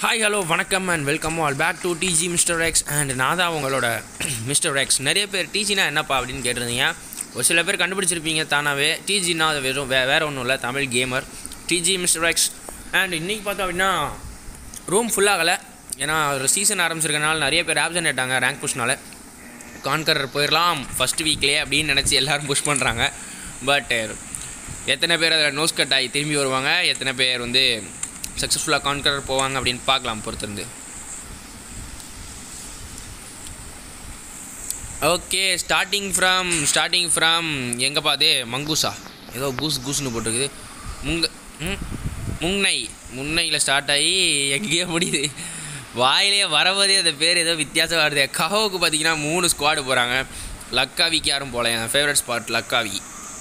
hi hello வணக்கம் and welcome all back to TG mister X and நான் தான் உங்களோட மிஸ்டர் எக்ஸ் நிறைய பேர் டிஜினா என்னப்பா அப்படின்னு கேட்டிருந்தீங்க ஒரு சில பேர் கண்டுபிடிச்சிருப்பீங்க தானாகவே டிஜினா அது வெறும் வே வேறு ஒன்றும் இல்லை Tamil gamer TG mister X and இன்றைக்கி பார்த்தோம் அப்படின்னா ரூம் ஃபுல்லாகலை ஏன்னா ஒரு சீசன் ஆரம்பிச்சிருக்கனால நிறைய பேர் ஆப்சன்ட் ஆயிட்டாங்க ரேங்க் புஷ்னால கான்கரர் போயிடலாம் ஃபஸ்ட் வீக்லேயே அப்படின்னு நினச்சி எல்லோரும் புஷ் பண்ணுறாங்க பட் எத்தனை பேர் அதில் நோஸ் கட் ஆகி திரும்பி வருவாங்க எத்தனை பேர் வந்து சக்ஸஸ்ஃபுல்லாக கான்கரர் போவாங்க அப்படின்னு பார்க்கலாம் பொறுத்திருந்து okay starting from starting from எங்கே பாது மங்கூசா ஏதோ கூஸ் கூஸ்னு போட்டிருக்குது முங்க ம், முன்னை முன்னையில் ஸ்டார்ட் ஆகி எங்கேயோ முடியுது வாயிலே வரவதே அந்த பேர் ஏதோ வித்தியாசம் வருது கஹோவுக்கு பார்த்தீங்கன்னா மூணு ஸ்குவாடு போகிறாங்க லக்காவிக்கு யாரும் போகல என் favourite spot Lakawi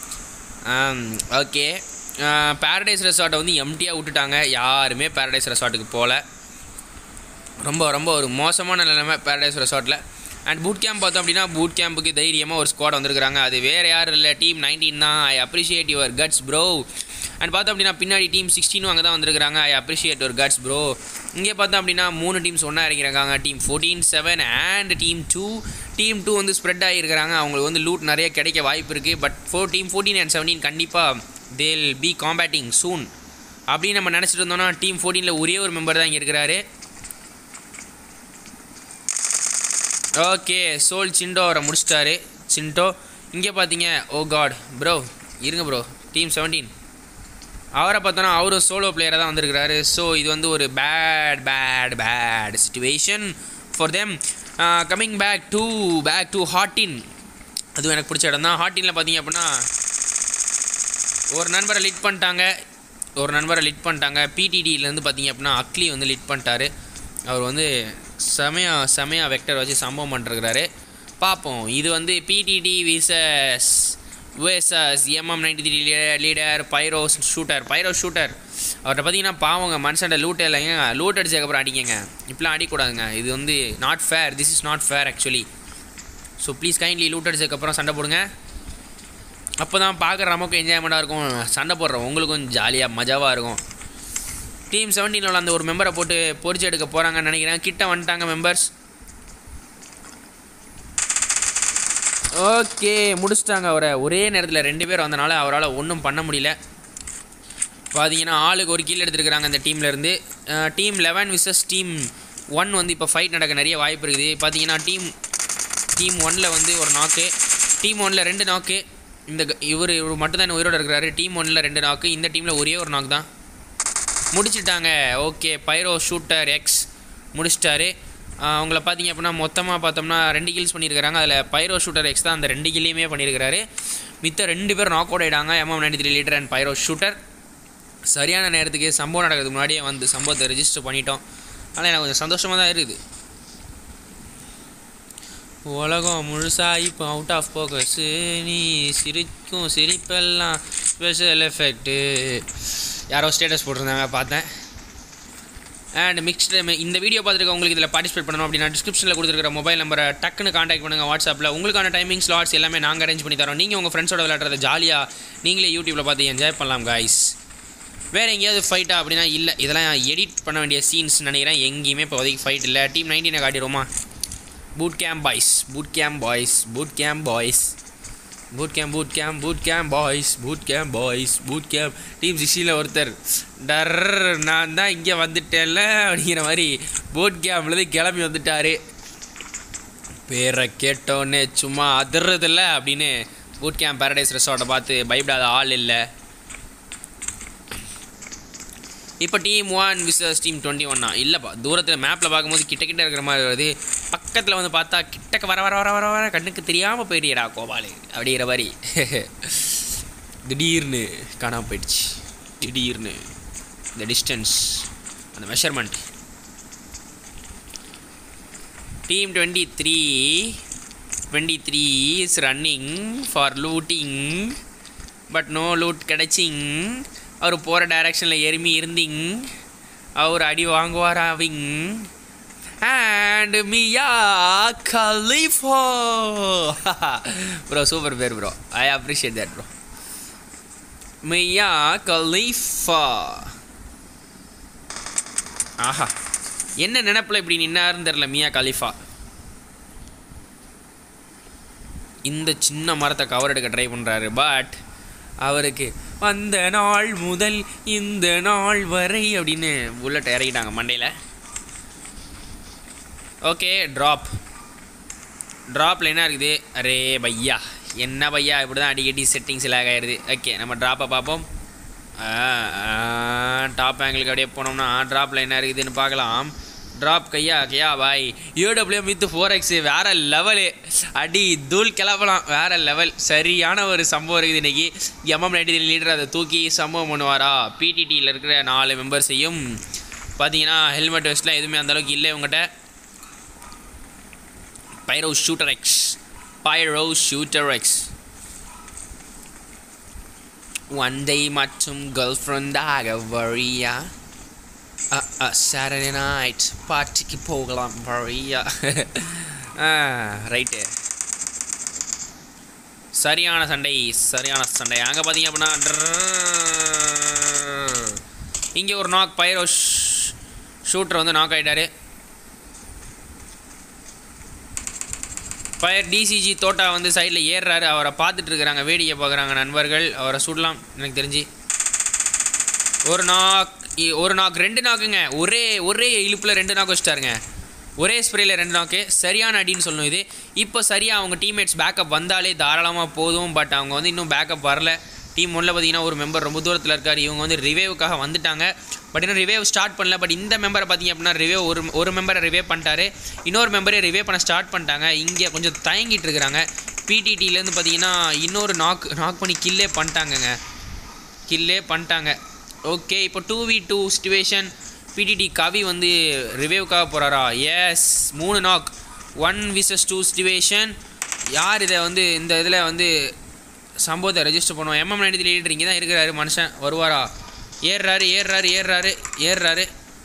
okay paradise ரெசார்ட்டை வந்து எம்டியாக விட்டுட்டாங்க யாருமே பேரடைஸ் ரெசார்ட்டுக்கு போகல ரொம்ப ரொம்ப ஒரு மோசமான நிலைமை பேரடைஸ் ரெசார்ட்டில் அண்ட் பூட் கேம்ப் பார்த்தோம் அப்படின்னா பூட் கேம்புக்கு தைரியமாக ஒரு ஸ்குவாட் வந்திருக்காங்க அது வேறு யாரும் இல்லை டீம் நைன்டீன் தான் I appreciate your guts bro and பார்த்தோம் அப்படின்னா பின்னாடி டீம் சிக்ஸ்டீனும் அங்கே தான் வந்திருக்காங்க I appreciate your guts bro இங்கே பார்த்தோம் அப்படின்னா மூணு டீம்ஸ் ஒன்றா இறங்கியிருக்காங்க team fourteen seven and team two team two வந்து ஸ்ப்ரெட் ஆகியிருக்கிறாங்க அவங்களுக்கு வந்து லூட் நிறைய கிடைக்க வாய்ப்பு இருக்குது but four team fourteen and seventeen கண்டிப்பாக தேல் பி காம்பேட்டிங் சூன் அப்படின்னு நம்ம நினச்சிட்டு இருந்தோம்னா டீம் ஃபோர்டீனில் ஒரே ஒரு மெம்பர் தான் இங்கே இருக்கிறாரு ஓகே சோல் சிண்டோ அவரை முடிச்சிட்டாரு சிண்டோ இங்கே பார்த்தீங்க ஓ காட் ப்ரோ இருங்க ப்ரோ டீம் செவன்டீன் அவரை பார்த்தோன்னா அவரும் சோலோ பிளேயராக தான் வந்திருக்கிறாரு ஸோ இது வந்து ஒரு bad bad bad situation for them coming back to back to ஹாட்டின் அதுவும் எனக்கு பிடிச்ச இடம் தான் ஹாட்டினில் பார்த்தீங்க அப்படின்னா ஒரு நண்பரை லிட் பண்ணிட்டாங்க ஒரு நண்பரை லிட் பண்ணிட்டாங்க பிடிடியிலேருந்து பார்த்தீங்க அப்படின்னா அக்லி வந்து லிட் பண்ணிட்டாரு அவர் வந்து செமையா செமையா வெக்டர் வச்சு சம்பவம் பண்ணிருக்கிறாரு பார்ப்போம் இது வந்து PDT versus versus MM ninety three leader pyro shooter pyro shooter அவர்கிட்ட பார்த்தீங்கன்னா பாவங்க மனுஷன்ட லூட் இல்லைங்க லூட் அடிச்சதுக்கப்புறம் அடிக்கங்க இப்படிலாம் அடிக்கூடாதுங்க இது வந்து not fair this is not fair actually so please kindly loot அடிச்சதுக்கப்புறம் சண்டை போடுங்க அப்போ தான் பார்க்குற நமக்கும் என்ஜாய்மெண்ட்டாக இருக்கும் சண்டை போடுறோம் உங்களுக்கும் ஜாலியாக மஜாவாக இருக்கும் டீம் செவன்டீனில் அந்த ஒரு மெம்பரை போட்டு பொறிச்சு எடுக்க போகிறாங்கன்னு நினைக்கிறேன் கிட்ட வந்துட்டாங்க மெம்பர்ஸ் ஓகே முடிச்சிட்டாங்க அவரை ஒரே நேரத்தில் ரெண்டு பேர் வந்தனால அவரால் ஒன்றும் பண்ண முடியல பார்த்தீங்கன்னா ஆளுக்கு ஒரு கீழ் எடுத்துருக்குறாங்க இந்த டீம்லேருந்து team eleven versus team one வந்து இப்போ ஃபைட் நடக்க நிறைய வாய்ப்பு இருக்குது பார்த்தீங்கன்னா டீம் டீம் ஒனில் வந்து ஒரு நாக்கு டீம் ஒனில் ரெண்டு நாக்கு இந்த க- இவர் இவர் மட்டும் தான் உயிரோடு இருக்கிறாரு டீம் ஒனில் ரெண்டு நாக்கு இந்த டீமில் ஒரே ஒரு நாக்கு தான் முடிச்சிட்டாங்க ஓகே பைரோ ஷூட்டர் எக்ஸ் முடிச்சிட்டாரு ஆஹ் அவங்கள பார்த்தீங்க அப்படின்னா மொத்தமாக பார்த்தோம்னா ரெண்டு கில்ஸ் பண்ணியிருக்கிறாங்க அதில் பைரோ ஷூட்டர் எக்ஸ் தான் அந்த ரெண்டு கில்லையுமே பண்ணியிருக்கிறாரு மித்த ரெண்டு பேரும் நாக் அவுட் ஆகிடாங்க MM ninety three leader and pyro shooter சரியான நேரத்துக்கு சம்பவம் நடக்கிறதுக்கு முன்னாடியே வந்து சம்பவத்தை ரெஜிஸ்டர் பண்ணிட்டோம் ஆனால் எனக்கு கொஞ்சம் சந்தோஷமாக தான் இருக்குது உலகம் முழுசா இப்போ அவுட் ஆஃப் ஃபோக்கஸ் நீ சிரிக்கும் சிரிப்பெல்லாம் ஸ்பெஷல் எஃபெக்ட்டு யாரோ ஸ்டேட்டஸ் போட்டிருந்தாங்க பார்த்தேன் அண்ட் மிக்ஸ்டு இந்த வீடியோ பார்த்துருக்க உங்களுக்கு இதில் பார்ட்டிசிபேட் பண்ணணும் அப்படின்னா டிஸ்கிரிப்ஷனில் கொடுத்துருக்கிற மொபைல் நம்பரை டக்குன்னு காண்டாக்ட் பண்ணுங்கள் வாட்ஸ்அப்பில் உங்களுக்கான டைமிங் ஸ்லாட்ஸ் எல்லாமே நாங்கள் அரேஞ்ச் பண்ணி தரோம் நீங்கள் உங்கள் ஃப்ரெண்ட்ஸோட விளையாடுறத ஜாலியாக நீங்களே யூடியூப்பில் பார்த்து என்ஜாய் பண்ணலாம் guys வேறு எங்கேயாவது ஃபைட்டா அப்படின்னா இல்லை இதெல்லாம் எடிட் பண்ண வேண்டிய சீன்ஸ் நினைக்கிறேன் எங்கேயுமே இப்போதைக்கு ஃபைட் இல்லை டீம் நைன்டீனை காட்டிடுவோமா boot camp boys boot camp boys boot camp boys boot camp boot camp boot camp boys boot camp boys boot camp team சிக்ஸ்டீனில் ஒருத்தர் டர் நான் தான் இங்கே வந்துட்டேன்ல அப்படிங்கிற மாதிரி பூட் கேம்ப்லேருந்து கிளம்பி வந்துட்டாரு பேரை கேட்டோன்னே சும்மா அதிர்றதில்ல அப்படின்னு பூட் கேம்ப் பேரடைஸ் ரெசார்ட்டை பார்த்து பயப்படாத ஆள் இல்லை இப்போ team one versus team twenty ஒன்னா இல்லைப்பா தூரத்தில் மேப்பில் பார்க்கும்போது கிட்ட கிட்ட இருக்கிற மாதிரி வருது பக்கத்தில் வந்து பார்த்தா கிட்டக்க வர வர வர வர வர கண்ணுக்கு தெரியாமல் போயிடுறா கோபாலு அப்படிங்கிற மாதிரி திடீர்னு காணாமல் போயிடுச்சு திடீர்னு இந்த டிஸ்டன்ஸ் அந்த measurement team twenty three twenty three is running for looting but no loot கிடைச்சிங் அவர் போகிற டைரக்ஷனில் எருமி இருந்திங் அவர் அடி வாங்குவாராவிங் and Mia Khalifa bro super பேர் bro I appreciate that bro Mia Khalifa ஆஹா என்ன நினப்பில் இப்படி நின்னாருன்னு தெரில மியா கலிஃபா இந்த சின்ன மரத்தை கவர் எடுக்க ட்ரை பண்ணுறாரு பட் அவருக்கு அந்த நாள் முதல் இந்த நாள் வரை அப்படின்னு புல்லட் இறக்கிட்டாங்க மண்டையில் ஓகே ட்ராப் ட்ராப்பில் என்ன இருக்குது அரே பையா என்ன பையா இப்படி தான் அடிக்கடி செட்டிங்ஸ் லாக் ஆயிடுது ஓகே நம்ம ட்ராப்பை பார்ப்போம் டாப் ஆங்கிளுக்கு அப்படியே போனோம்னா ட்ராப்பில் என்ன இருக்குதுன்னு பார்க்கலாம் ட்ராப் கையா கையா பாய் யூடபிள்யூ வித் ஃபோர் எக்ஸ் வேற லெவலு அடி தூள் கிளப்பலாம் வேற லெவல் சரியான ஒரு சம்பவம் இருக்குது இன்னைக்கு எம்எம் நைன்டி லீடர் அதை தூக்கி சம்பவம் பண்ணுவாரா பிடிடியில் இருக்கிற நாலு மெம்பர்ஸையும் பார்த்தீங்கன்னா ஹெல்மெட் வெஸ்ட்லாம் எதுவுமே அந்தளவுக்கு இல்லை இவங்ககிட்ட pyro shooter x pyro shooter x one day மற்றும் கேர்ள் ஃப்ரெண்டாக வரியா சாட்டர்டே நைட் பார்ட்டிக்கு போகலாம் வரியா ரைட்டு சரியான சண்டை சரியான சண்டை அங்கே பார்த்தீங்க அப்படின்னா இங்கே ஒரு நாக் பைரோ ஷூட்டர் வந்து நாக் ஆகிட்டாரு பயர் டிசிஜி தோட்டா வந்து சைடில் ஏறுறாரு அவரை பார்த்துட்டு இருக்கிறாங்க வேடிக்கை பார்க்குறாங்க நண்பர்கள் அவரை சுடலாம் எனக்கு தெரிஞ்சு ஒரு நாக் இ- ஒரு நாக் ரெண்டு நாக்குங்க ஒரே ஒரே இழுப்பில் ரெண்டு நாக்கு வச்சுட்டாருங்க ஒரே ஸ்ப்ரேயில் ரெண்டு நாக்கு சரியான அடின்னு சொல்லணும் இது இப்போ சரியாக அவங்க டீம்மேட்ஸ் பேக்கப் வந்தாலே தாராளமாக போதும் பட் அவங்க வந்து இன்னும் பேக்கப் வரல டீம் ஒன்றில் பார்த்தீங்கன்னா ஒரு மெம்பர் ரொம்ப தூரத்தில் இருக்கார் இவங்க வந்து ரிவேவுக்காக வந்துட்டாங்க பட் இன்னும் ரிவேவ் ஸ்டார்ட் பண்ணல பட் இந்த மெம்பரை பார்த்தீங்க அப்படின்னா ரிவேவ் ஒரு ஒரு மெம்பரை ரிவே பண்ணிட்டாரு இன்னொரு மெம்பரே ரிவே பண்ண ஸ்டார்ட் பண்ணிட்டாங்க இங்கே கொஞ்சம் தயங்கிட்டு இருக்கிறாங்க பிடிடிலேருந்து பார்த்தீங்கன்னா இன்னொரு நாக் நாக் பண்ணி கில்லே பண்ணிட்டாங்கங்க கில்லே பண்ணிட்டாங்க ஓகே இப்போ two v two situation PDT Kavi வந்து ரிவேவ்க்காக போகிறாரா எஸ் மூணு knock one versus two situation யார் இதை வந்து இந்த இதில் வந்து சம்பவத்தை ரெஜிஸ்டர் பண்ணுவோம் எம்எம் நைன்டி லீடர் இங்கே தான் இருக்கிறாரு மனுஷன் வருவாரா ஏறுறாரு ஏறுறாரு ஏறுறாரு ஏறுறாரு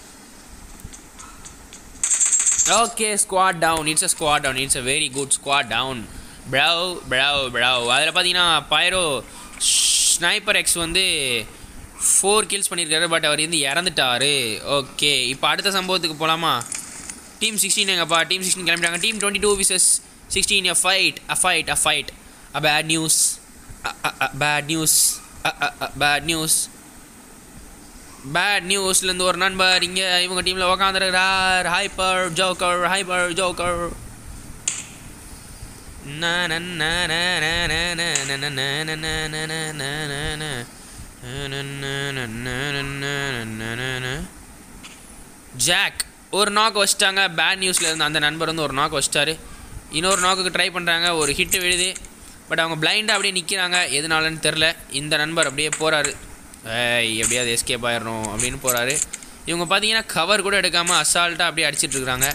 okay squad down it's a squad down it's a very good squad down ப்ரவ் ப்ரவ் ப்ரவ் அதில் பார்த்தீங்கன்னா பைரோ ஸ்னைப்பர் எக்ஸ் வந்து ஃபோர் கில்ஸ் பண்ணியிருக்காரு பட் அவர் வந்து இறந்துட்டாரு ஓகே இப்போ அடுத்த சம்பவத்துக்கு போகலாமா டீம் சிக்ஸ்டீன் எங்கப்பா டீம் சிக்ஸ்டீன் கிளம்பிட்டாங்க team twenty two versus sixteen a fight a fight a fight a bad news bad news bad news bad நியூஸ்லேருந்து ஒரு நண்பர் இங்கே இவங்க டீமில் உக்காந்துருக்கிறார் Hyper Joker Hyper Joker Jack ஒரு நாக் வச்சிட்டாங்க பேட் நியூஸில் இருந்த அந்த நண்பர் வந்து ஒரு நாக் வச்சிட்டாரு இன்னொரு நாக்குக்கு ட்ரை பண்ணுறாங்க ஒரு ஹிட்டு விழுது பட் அவங்க பிளைண்டாக அப்படியே நிற்கிறாங்க எதனாலன்னு தெரில இந்த நண்பர் அப்படியே போகிறாரு ஏய் எப்படியாவது எஸ்கேப் ஆயிடணும் அப்படின்னு போகிறாரு இவங்க பார்த்தீங்கன்னா கவர் கூட எடுக்காமல் அசால்ட்டாக அப்படியே அடிச்சிட்டு இருக்காங்க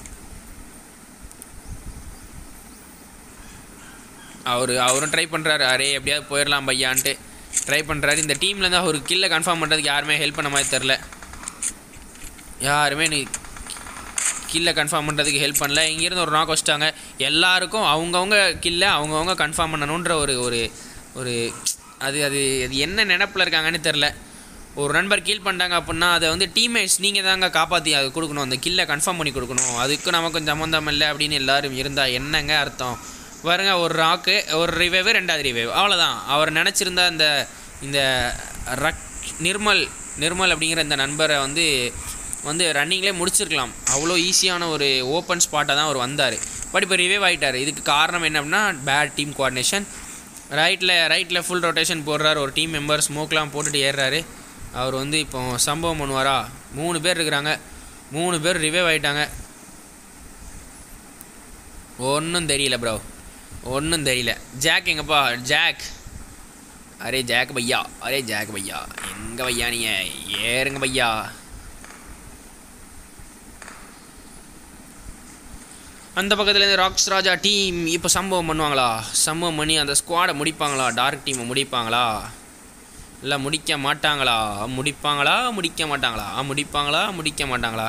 அவர் அவரும் ட்ரை பண்ணுறாரு அரே எப்படியாவது போயிடலாம் பையான்ட்டு ட்ரை பண்ணுறாரு இந்த டீம்லேருந்து அவர் கில்லை கன்ஃபார்ம் பண்ணுறதுக்கு யாருமே ஹெல்ப் பண்ண மாதிரி தெரில யாருமே நீ கில்லை கன்ஃபார்ம் பண்ணுறதுக்கு ஹெல்ப் பண்ணல இங்கேருந்து ஒரு நாக் வச்சிட்டாங்க எல்லாருக்கும் அவங்கவுங்க கில்லை அவங்கவுங்க கன்ஃபார்ம் பண்ணணுன்ற ஒரு ஒரு ஒரு அது அது அது என்ன நினப்பில் இருக்காங்கன்னு தெரில ஒரு நண்பர் கீல் பண்ணிட்டாங்க அப்படின்னா அதை வந்து டீம்மேட்ஸ் நீங்கள் தாங்க காப்பாற்றி அது கொடுக்கணும் அந்த கில்லை கன்ஃபார்ம் பண்ணி கொடுக்கணும் அதுக்கு நமக்கு சம்மந்தம் இல்லை அப்படின்னு எல்லாரும் இருந்தால் என்னங்க அர்த்தம் பாருங்க ஒரு ராக்கு ஒரு ரிவேவு ரெண்டாவது ரிவேவ் அவ்வளோதான் அவர் நினச்சிருந்தா இந்த இந்த ரக் நிர்மல் நிர்மல் அப்படிங்கிற இந்த நண்பரை வந்து வந்து ரன்னிங்லேயே முடிச்சிருக்கலாம் அவ்வளோ ஈஸியான ஒரு ஓப்பன் ஸ்பாட்டாக தான் அவர் வந்தார் பட் இப்போ ரிவைவ் ஆகிட்டார் இதுக்கு காரணம் என்ன அப்படின்னா பேட் டீம் கோஆர்டினேஷன் ரைட்டில் ரைட்டில் ஃபுல் ரொட்டேஷன் போடுறாரு ஒரு டீம் மெம்பர் ஸ்மோக்லாம் போட்டுட்டு ஏறுறாரு அவர் வந்து இப்போ சம்பவம் பண்ணுவாரா மூணு பேர் இருக்கிறாங்க மூணு பேர் ரிவைவ் ஆகிட்டாங்க ஒன்றும் தெரியல ப்ரோ ஒன்றும் தெரியல ஜாக் எங்கப்பா ஜாக் அரே ஜாக் பையா அரே ஜாக் பையா எங்க பையா நீங்க ஏறுங்க பையா அந்த பக்கத்துலேருந்து ராக்ஸ் ராஜா டீம் இப்போ சம்பவம் பண்ணுவாங்களா சம்பவம் பண்ணி அந்த ஸ்குவாடை முடிப்பாங்களா டார்க் டீமை முடிப்பாங்களா இல்லை முடிக்க மாட்டாங்களா முடிப்பாங்களா முடிக்க மாட்டாங்களா முடிப்பாங்களா முடிக்க மாட்டாங்களா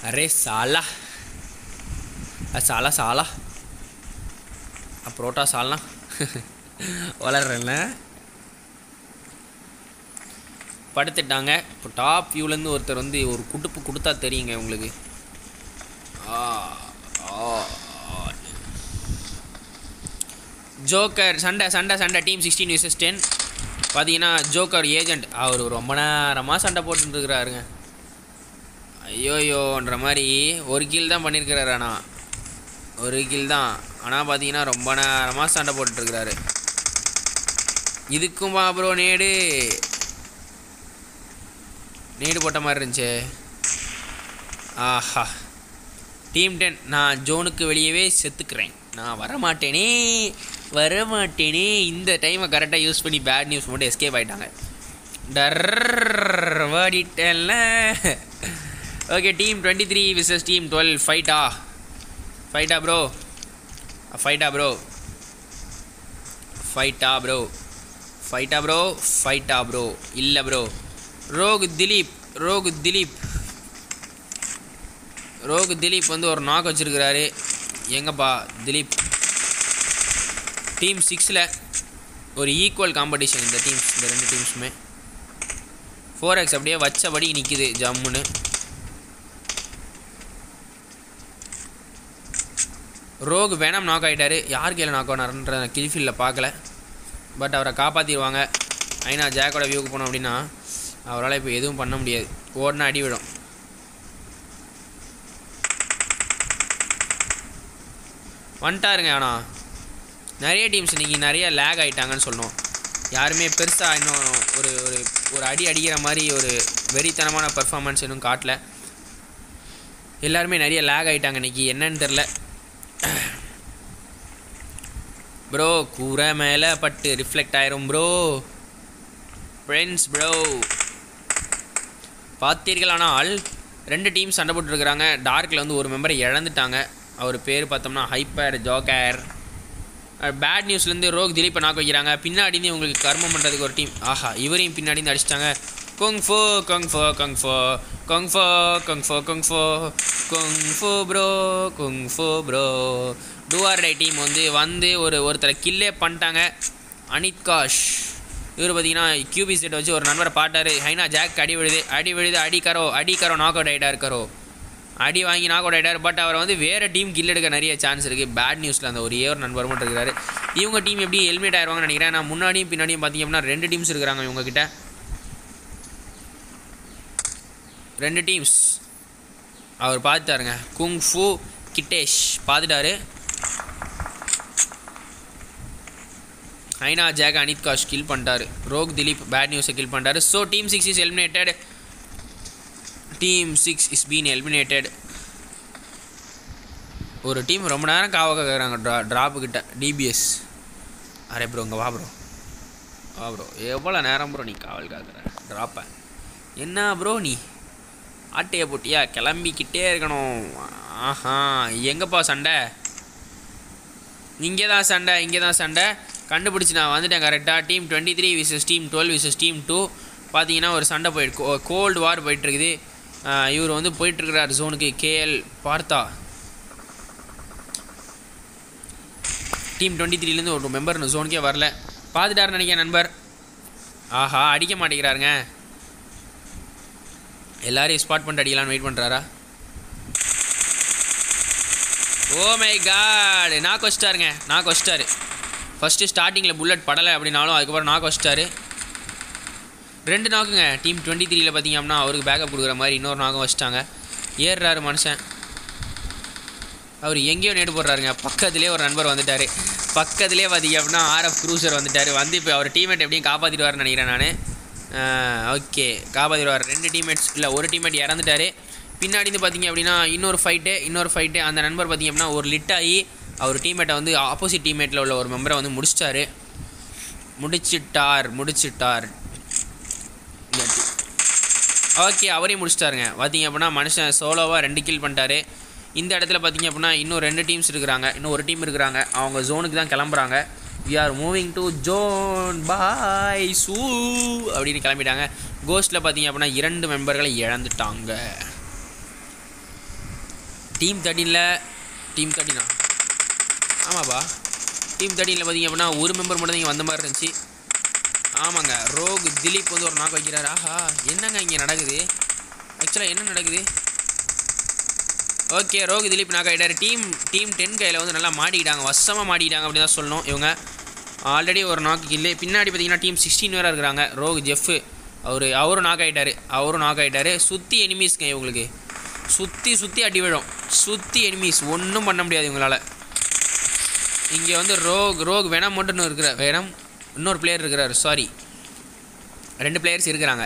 அரே சாலா அது சாலா சாலா புரோட்டா சால்னா வளர்றேன்ல படுத்துட்டாங்க இப்போ டாப் வியூலேருந்து ஒருத்தர் வந்து ஒரு குடுப்பு கொடுத்தா தெரியுங்க உங்களுக்கு ஆ ஆ ஜோக்கர் சண்டை சண்டை சண்டை டீம் சிக்ஸ்டீன் விசஸ் டென் பார்த்தீங்கன்னா ஜோக்கர் ஏஜென்ட் அவர் ரொம்ப நேரமாக சண்டை போட்டுருக்குறாருங்க ஐயோயோன்ற மாதிரி ஒரு கீல் தான் பண்ணியிருக்கிறாரு ஆனால் ஒரு கீல் தான் ஆனால் பார்த்தீங்கன்னா ரொம்ப நேரமாக சண்டை போட்டுட்ருக்கிறாரு இதுக்குமா ப்ரோ நேடு நேடு போட்ட மாதிரி இருந்துச்சு ஆஹா டீம் டென் நான் ஜோனுக்கு வெளியவே செத்துக்கிறேன் நான் வரமாட்டேனே வரமாட்டேனே இந்த டைமை கரெக்டாக யூஸ் பண்ணி பேட் நியூஸ் மட்டும் எஸ்கேப் ஆகிட்டாங்க டர் வாடிட்டேன்ல okay team twenty three versus team twelve ஃபைட்டா ஃபைட்டா ப்ரோ ஃபைட்டா ப்ரோ ஃபைட்டா ப்ரோ ஃபைட்டா ப்ரோ ஃபைட்டா ப்ரோ இல்லை bro Rogue Dilip Rogue Dilip Rogue Dilip வந்து ஒரு நாக் வச்சிருக்கிறாரு எங்கப்பா திலீப் டீம் சிக்ஸில் ஒரு ஈக்குவல் காம்படிஷன் இந்த டீம்ஸ் இந்த ரெண்டு டீம்ஸுமே ஃபோர் எக்ஸ் அப்படியே வச்சபடி நிற்கிது ஜம்முன்னு ரோக் வேணாம் நாக் ஆகிட்டாரு யார் கையில் நாக் ஆனார்ன்ற கில்ஃபீல்டில் பார்க்கல பட் அவரை காப்பாற்றிடுவாங்க ஐநா ஜாக்கோட வியூக்கு போனோம் அப்படின்னா அவரால் இப்போ எதுவும் பண்ண முடியாது ஓடினா அடி விடும் வந்துட்டாருங்க ஆனால் நிறைய டீம்ஸ் இன்றைக்கி நிறைய லேக் ஆகிட்டாங்கன்னு சொல்லணும் யாருமே பெருசாக இன்னும் ஒரு ஒரு ஒரு அடி அடிக்கிற மாதிரி ஒரு வெறித்தனமான பர்ஃபார்மன்ஸ் இன்னும் காட்டல எல்லாருமே நிறைய லேக் ஆகிட்டாங்க இன்றைக்கி என்னன்னு தெரில ப்ரோ கூரை மேலே பட்டு ரிஃப்ளெக்ட் ஆயிரும் ப்ரோ ஃப்ரெண்ட்ஸ் ப்ரோ பார்த்தீர்களானால் ரெண்டு டீம் சண்டை போட்டுருக்குறாங்க டார்க்கில் வந்து ஒரு மெம்பரை இழந்துட்டாங்க அவர் பேர் பார்த்தோம்னா ஹைப்பர் ஜோக்கர் பேட் நியூஸ்லேருந்து ரோக் திலீப்பை நாக்கு வைக்கிறாங்க பின்னாடி இருந்து உங்களுக்கு கர்மம் பண்ணுறதுக்கு ஒரு டீம் ஆஹா இவரையும் பின்னாடி இருந்து அடிச்சிட்டாங்க கொங் ஃபோ கொங் ஃபோ கொங் ஃபோ கொங் ஃபோ கொங் ஃபோ கொங் ஃபோ கொங் ஃபோ ப்ரோ கொங் ஃபோ ப்ரோ டூஆர் டை டீம் வந்து வந்து ஒரு ஒருத்தரை கில்லே பண்ணிட்டாங்க அனித் காஷ் இவர் பார்த்தீங்கன்னா கியூபி செட் வச்சு ஒரு நண்பரை பாட்டார் ஹைனா ஜாக் அடி விழுது அடி விழுது அடிக்கரோ அடிக்கரோ நாக் அவுட் ஆகிட்டா இருக்காரோ அடி வாங்கி நாக் அவுட் ஆகிட்டார் பட் அவர் வந்து வேறு டீம் கில் எடுக்க நிறைய சான்ஸ் இருக்குது பேட் நியூஸில் அந்த ஒரே ஒரு நண்பர் மட்டும் இருக்கிறாரு இவங்க டீம் எப்படி ஹெல்மெட் ஆயிடுவாங்கன்னு நினைக்கிறேன் நான் முன்னாடியும் பின்னாடியும் பார்த்தீங்க அப்படின்னா ரெண்டு டீம்ஸ் இருக்கிறாங்க இவங்க கிட்ட ரெண்டு டீம்ஸ் அவர் பார்த்துட்டாருங்க குங் ஃபு கிட்டேஷ் பார்த்துட்டாரு ஐனா ஜாக் அனித் காஷ் கில் பண்ணிட்டாரு ரோக் திலீப் பேட் நியூஸை கில் பண்ணிட்டாரு so team six is eliminated team six is been eliminated ஒரு டீம் ரொம்ப நேரம் காவ கேட்குறாங்க ட்ரா ட்ராப்பு கிட்ட டிபிஎஸ் அரே ப்ரோ இங்கே வா ப்ரோ வா ப்ரோ எவ்வளோ நேரம் ப்ரோ நீ காவல் காக்குற ட்ராப்பை என்ன ப்ரோ நீ ஆட்டையை போட்டியா கிளம்பிக்கிட்டே இருக்கணும் ஆஹா எங்கப்பா சண்டை இங்கே தான் சண்டை இங்கே தான் சண்டை கண்டுபிடிச்சி நான் வந்துட்டேன் கரெக்டாக team twenty three versus team twelve versus team two பார்த்தீங்கன்னா ஒரு சண்டை போயிட்டு கோல்டு வார் போயிட்டுருக்குது இவர் வந்து போயிட்டுருக்கிறார் ஜோனுக்கு கேஎல் பார்த்தா டீம் டுவெண்ட்டி த்ரீலேருந்து ஒரு மெம்பர் இந்த ஜோனுக்கே வரல பார்த்துட்டாருன்னு நினைக்கிறேன் நண்பர் ஆஹா அடிக்க மாட்டேங்கிறாருங்க எல்லாரையும் ஸ்பாட் பண்ணிட்டு அடிக்கலான்னு வெயிட் பண்ணுறாரா ஓ மை காட் நாக்கு வச்சிட்டாருங்க நாக்கு வச்சிட்டாரு ஃபஸ்ட்டு ஸ்டார்டிங்கில் புல்லட் படலை அப்படின்னாலும் அதுக்கப்புறம் நாக்கு வச்சிட்டாரு ரெண்டு நாக்குங்க டீம் டுவெண்ட்டி த்ரீல பார்த்தீங்க அப்படின்னா அவருக்கு பேக்கப் கொடுக்குற மாதிரி இன்னொரு நாகம் வச்சிட்டாங்க ஏறுறாரு மனுஷன் அவர் எங்கேயோ நேடு போடுறாருங்க பக்கத்துலேயே ஒரு நண்பர் வந்துட்டார் பக்கத்துலேயே பார்த்தீங்க அப்படின்னா ஆர்எஃப் க்ரூசர் வந்துட்டார் வந்து இப்போ அவர் டீம்மேட் எப்படியும் காப்பாற்றிடுவார்னு நினைக்கிறேன் நான் ஓகே காப்பாற்றிடுவார் ரெண்டு டீம்மேட்ஸ் இல்லை ஒரு டீம்மேட் இறந்துட்டார் பின்னாடி இருந்து பார்த்தீங்க அப்படின்னா இன்னொரு ஃபைட்டு இன்னொரு ஃபைட்டு அந்த நண்பர் பார்த்தீங்க அப்படின்னா ஒரு லிட் ஆகி அவர் டீம்மேட்டை வந்து ஆப்போசிட் டீம்மேட்டில் உள்ள ஒரு மெம்பரை வந்து முடிச்சிட்டாரு முடிச்சிட்டார் முடிச்சிட்டார் ஓகே அவரையும் முடிச்சிட்டாருங்க பார்த்தீங்க அப்படின்னா மனுஷன் சோலோவாக ரெண்டு கில் பண்ணிட்டாரு இந்த இடத்துல பார்த்தீங்க அப்படின்னா இன்னும் ரெண்டு டீம்ஸ் இருக்கிறாங்க இன்னும் ஒரு டீம் இருக்கிறாங்க அவங்க ஜோனுக்கு தான் கிளம்புறாங்க we are moving to zone பாய் சூ அப்படின்னு கிளம்பிட்டாங்க கோஸ்ட்டில் பார்த்தீங்க அப்படின்னா இரண்டு மெம்பர்களை இழந்துட்டாங்க டீம் தேர்ட்டீனில் டீம் தேர்ட்டினா ஆமாப்பா டீம் தேர்ட்டீனில் பார்த்தீங்க அப்படின்னா ஒரு மெம்பர் மட்டும் தான் இங்கே வந்த மாதிரி இருந்துச்சு ஆமாங்க ரோக் திலீப் வந்து ஒரு நாக்கு வைக்கிறாரு ஆஹா என்னங்க இங்கே நடக்குது ஆக்சுவலாக என்ன நடக்குது ஓகே ரோக் திலீப் நாக் ஆகிட்டார் டீம் டீம் டென் கையில் வந்து நல்லா மாட்டிக்கிட்டாங்க வசமாக மாட்டிக்கிட்டாங்க அப்படி தான் சொல்லணும் இவங்க ஆல்ரெடி ஒரு நாக்கு இல்லை பின்னாடி பார்த்தீங்கன்னா டீம் சிக்ஸ்டீன் வேறு இருக்கிறாங்க ரோக் ஜெஃப் அவர் அவரும் நாக் ஆகிட்டார் அவரும் நாக் ஆகிட்டார் சுற்றி எனிமீஸ்ங்க இவங்களுக்கு சுற்றி சுற்றி அடி விழும் சுற்றி எனிமீஸ் ஒன்றும் பண்ண முடியாது இவங்களால் இங்கே வந்து ரோக் ரோக் வேணாம் மட்டும் இருக்கிற வேணாம் இன்னொரு பிளேயர் இருக்கிறார் சாரி ரெண்டு பிளேயர்ஸ் இருக்கிறாங்க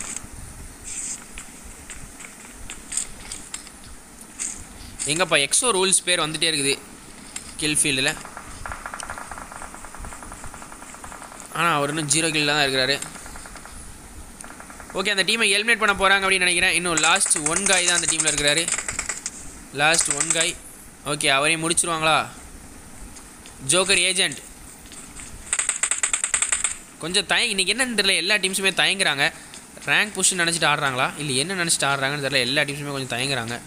எங்கப்பா எக்ஸோ ரூல்ஸ் பேர் வந்துட்டே இருக்குது கில் ஃபீல்டில் ஆனால் அவர் இன்னும் ஜீரோ கில் தான் இருக்கிறாரு ஓகே அந்த டீமை எலிமினேட் பண்ண போகிறாங்க அப்படின்னு நினைக்கிறேன் இன்னும் லாஸ்ட் ஒன் காய் தான் அந்த டீமில் இருக்கிறாரு லாஸ்ட் ஒன் காய் ஓகே அவரையும் முடிச்சிருவாங்களா ஜோக்கர் ஏஜென்ட் கொஞ்சம் தயங்க இன்றைக்கி என்னன்னு தெரியல எல்லா டீம்ஸுமே தயங்குறாங்க ரேங்க் புஷ்னு நினச்சிட்டு ஆடுறாங்களா இல்லை என்ன நினச்சிட்டு ஆடுறாங்கன்னு தெரியல எல்லா டீம்ஸுமே கொஞ்சம் தயங்குறாங்க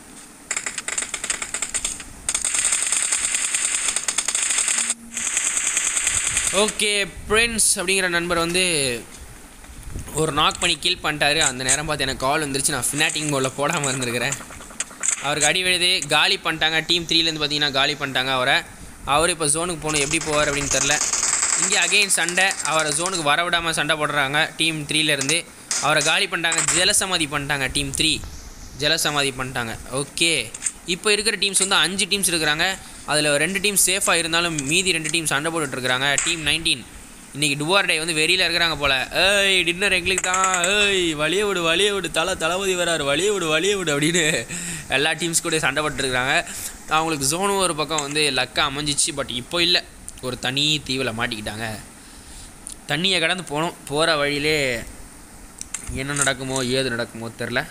ஓகே பிரின்ஸ் அப்படிங்கிற நண்பர் வந்து ஒரு நாக் பண்ணி கில் பண்ணிட்டாரு அந்த நேரம் பார்த்து எனக்கு கால் வந்துருச்சு நான் ஃபினாட்டிங் மோடில் போடாமல் இருந்திருக்கிறேன் அவருக்கு அடி விழுது காலி பண்ணிட்டாங்க டீம் த்ரீலேருந்து பார்த்தீங்கன்னா காலி பண்ணிட்டாங்க அவரை அவர் இப்போ ஜோனுக்கு போகணும் எப்படி போவார் அப்படின்னு தெரில இங்கே அகெயின் சண்டை அவரை ஜோனுக்கு வர விடாமல் சண்டை போடுறாங்க டீம் த்ரீலேருந்து அவரை காலி பண்ணிட்டாங்க ஜலசமாதி பண்ணிட்டாங்க டீம் த்ரீ ஜலசமாதி பண்ணிட்டாங்க ஓகே இப்போ இருக்கிற டீம்ஸ் வந்து அஞ்சு டீம்ஸ் இருக்கிறாங்க அதில் ரெண்டு டீம் சேஃபாக இருந்தாலும் மீதி ரெண்டு டீம் சண்டை போட்டுட்டு இருக்கிறாங்க டீம் நைன்டீன் இன்றைக்கி டுவார் டே வந்து வெறியில் இருக்கிறாங்க போல் ஏய் டின்னர் எங்களுக்கு தான் ஏய் வழிய விடு வழிய விடு தலை தளபதி வராரு வழிய விடு வழிய விடு அப்படின்னு எல்லா டீம்ஸ் கூட சண்டை போட்டுருக்குறாங்க அவங்களுக்கு ஜோனும் ஒரு பக்கம் வந்து லக்காக அமைஞ்சிச்சு பட் இப்போ இல்லை ஒரு தனி தீவில் மாட்டிக்கிட்டாங்க தண்ணியை கடந்து போனோம் போகிற வழியிலே என்ன நடக்குமோ ஏது நடக்குமோ தெரில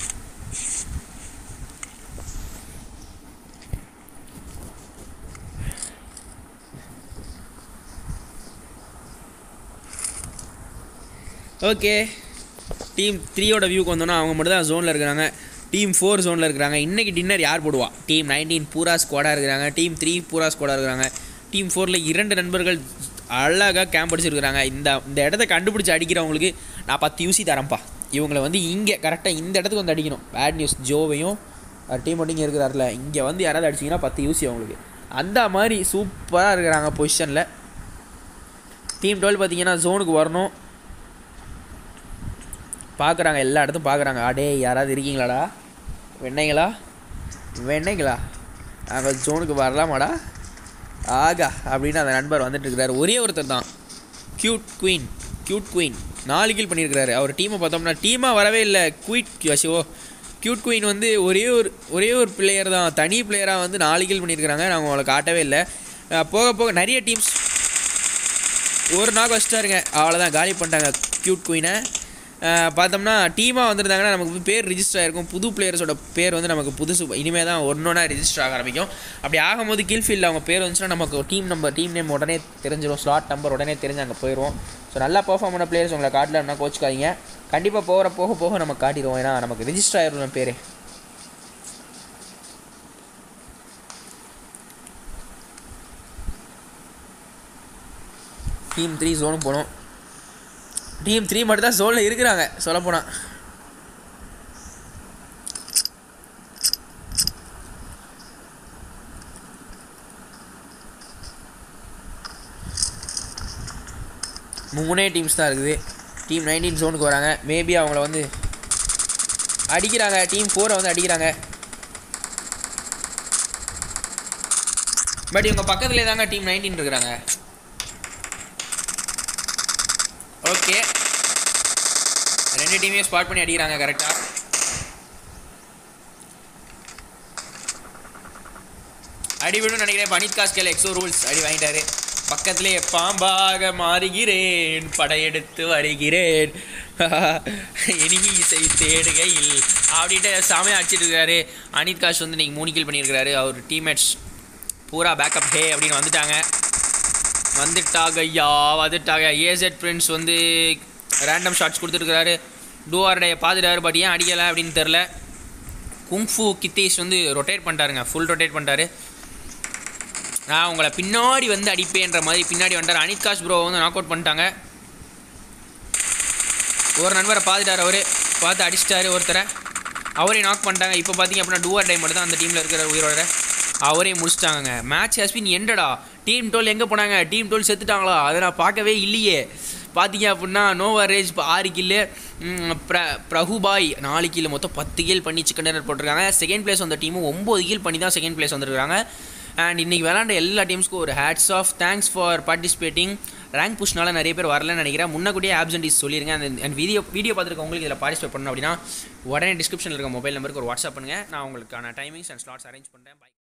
ஓகே டீம் த்ரீயோட வியூக்கு வந்தோன்னா அவங்க மட்டும் தான் ஜோனில் இருக்கிறாங்க டீம் ஃபோர் ஜோனில் இருக்கிறாங்க இன்றைக்கி டின்னர் யார் போடுவா டீம் நைன்டீன் பூரா ஸ்குவாடாக இருக்கிறாங்க டீம் த்ரீ பூரா ஸ்குவாடாக இருக்கிறாங்க டீம் ஃபோரில் இரண்டு நண்பர்கள் அழகாக கேம்ப் அடிச்சிருக்கிறாங்க இந்த இந்த இடத்த கண்டுபிடிச்சி அடிக்கிறவங்களுக்கு நான் பத்து யூசி தரேன்ப்பா இவங்களை வந்து இங்கே கரெக்டாக இந்த இடத்துக்கு வந்து அடிக்கணும் பேட் நியூஸ் ஜோவையும் டீம் மட்டும் இங்கே இருக்கிறாருல இங்கே வந்து யாராவது அடிச்சிங்கன்னா பத்து யூசி அவங்களுக்கு அந்த மாதிரி சூப்பராக இருக்கிறாங்க பொசிஷனில் டீம் டுவெல் பார்த்தீங்கன்னா ஜோனுக்கு வரணும் பார்க்குறாங்க எல்லா இடத்தும் பார்க்குறாங்க அடே யாராவது இருக்கீங்களாடா வெண்ணைங்களா வெண்ணைங்களா நாங்கள் ஜோனுக்கு வரலாமாடா ஆகா அப்படின்னு அந்த நண்பர் வந்துட்டு இருக்கிறாரு ஒரே ஒருத்தர் தான் க்யூட் குயின் க்யூட் குயின் நாலு கில் பண்ணியிருக்கிறாரு அவர் டீமை பார்த்தோம்னா டீமாக வரவே இல்லை குயிட் ஷோ க்யூட் குயின் வந்து ஒரே ஒரு ஒரே ஒரு பிளேயர் தான் தனி பிளேயராக வந்து நாலு கில் பண்ணியிருக்கிறாங்க நாங்கள் அவங்களை காட்டவே இல்லை அஹ் போக போக நிறைய டீம்ஸ் ஒரு நாள் வச்சுட்டாருங்க அவ்வளோதான் காலி பண்ணிட்டாங்க க்யூட் குயினை பார்த்தோம்னா டீமாக வந்திருந்தாங்கன்னா நமக்கு வந்து பேர் ரிஜிஸ்டர் ஆகிருக்கும் புது பிளேயர்ஸோட பேர் வந்து நமக்கு புதுசு இனிமேல் தான் ஒன்று ஒன்றா ரிஜிஸ்டர் ஆக ஆரம்பிக்கும் அப்படி ஆகும்போது கீழ் ஃபீல்டில் அவங்க பேர் வந்துச்சுன்னா நமக்கு டீம் நம்பர் டீம் நேம் உடனே தெரிஞ்சிடும் ஸ்லாட் நம்பர் உடனே தெரிஞ்சு அங்கே போயிடுவோம் ஸோ நல்லா பெர்ஃபார்ம் பண்ண பிளேயர்ஸ் உங்களை காட்டலன்னா கோச்சுக்காதீங்க கண்டிப்பாக போகிற போக போக நம்ம காட்டிடுவோம் ஏன்னா நமக்கு ரிஜிஸ்டர் ஆயிரும் பேர் டீம் த்ரீ ஜோனும் போகணும் டீம் த்ரீ மட்டும் தான் ஜோனில் இருக்கிறாங்க சொல்லப்போனால் மூணே டீம்ஸ் தான் இருக்குது டீம் நைன்டீன் ஜோனுக்கு வராங்க மேபி அவங்கள வந்து அடிக்கிறாங்க டீம் ஃபோரை வந்து அடிக்கிறாங்க பட் இவங்க பக்கத்துலேயே தாங்க டீம் நைன்டீன் இருக்கிறாங்க ஓகே ரெண்டு டீமையும் ஸ்பாட் பண்ணி அடிக்கிறாங்க கரெக்டாக அடி விடும் நினைக்கிறேன் பனித் காஸ்கேல் எக்ஸோ ரூல்ஸ் அடி வாங்கிட்டாரு பக்கத்திலே பாம்பாக மாறுகிறேன் படையெடுத்து வருகிறேன் இனிமி இசை தேடுகையில் அப்படின்ட்டு சாமியாக அடிச்சிட்டு இருக்காரு அனித் காஷ் வந்து நீங்கள் மூணு கில் பண்ணியிருக்கிறாரு அவர் டீம்மேட்ஸ் பூரா பேக்கப் ஹே அப்படின்னு வந்துட்டாங்க வந்துட்டாங்க ஐயா வந்துட்டாங்க ஏசெட் பிரின்ஸ் வந்து ரேண்டம் ஷாட்ஸ் கொடுத்துருக்காரு டூஆர்டைய பார்த்துட்டாரு பட் ஏன் அடிக்கலை அப்படின்னு தெரில குங்ஃபு கித்தேஷ் வந்து ரொட்டேட் பண்ணிட்டாருங்க ஃபுல் ரொட்டேட் பண்ணிட்டாரு நான் உங்களை பின்னாடி வந்து அடிப்பேன்ற மாதிரி பின்னாடி வந்துட்டார் அனித்காஷ் ப்ரோ வந்து நாக் அவுட் பண்ணிட்டாங்க ஒரு நண்பரை பார்த்துட்டார் அவரு பார்த்து அடிச்சிட்டாரு ஒருத்தரை அவரே நாக் பண்ணிட்டாங்க இப்போ பார்த்தீங்க அப்படின்னா டூஆர் டைம் மட்டும் தான் அந்த டீமில் இருக்கிற உயிரோட அவரே முடிச்சிட்டாங்க மேட்ச் ஹஸ்பின் எண்டடா டீம் டுவெல் எங்கே போனாங்க டீம் டுவெல் செத்துட்டாங்களா அதை நான் பார்க்கவே இல்லையே பார்த்தீங்க அப்படின்னா நோவா ரேஜ் இப்போ ஆறு கில்லு ம், பிர பிரபுபாய் நாலு கில்லு மொத்தம் பத்து கீல் பண்ணி சிக்கன் டின்னர் போட்டிருக்காங்க செகண்ட் பிளேஸ் வந்த டீமும் ஒம்பது கீல் பண்ணி தான் செகண்ட் பிளேஸ் வந்திருக்காங்க அண்ட் இன்றைக்கி விளாண்ட எல்லா டீம்ஸ்க்கும் ஒரு hats off thanks for participating rank புஷ்னால நிறைய பேர் வரலன்னு நினைக்கிறேன் முன்னக்கூடியே ஆப்சன்டிஸ் சொல்லிருங்க அந்த அண்ட் வீடியோ வீடியோ பார்த்துருக்க உங்களுக்கு இதில் பார்ட்டிசிபேட் பண்ணணும் அப்படின்னா உடனே டிஸ்கிரிப்ஷனில் இருக்க மொபைல் நம்பருக்கு ஒரு வாட்ஸ்அப் பண்ணுங்கள் நான் உங்களுக்கான டைமிங்ஸ் அண்ட் ஸ்லாட்ஸ் அரேஞ்ச் பண்ணுறேன் பை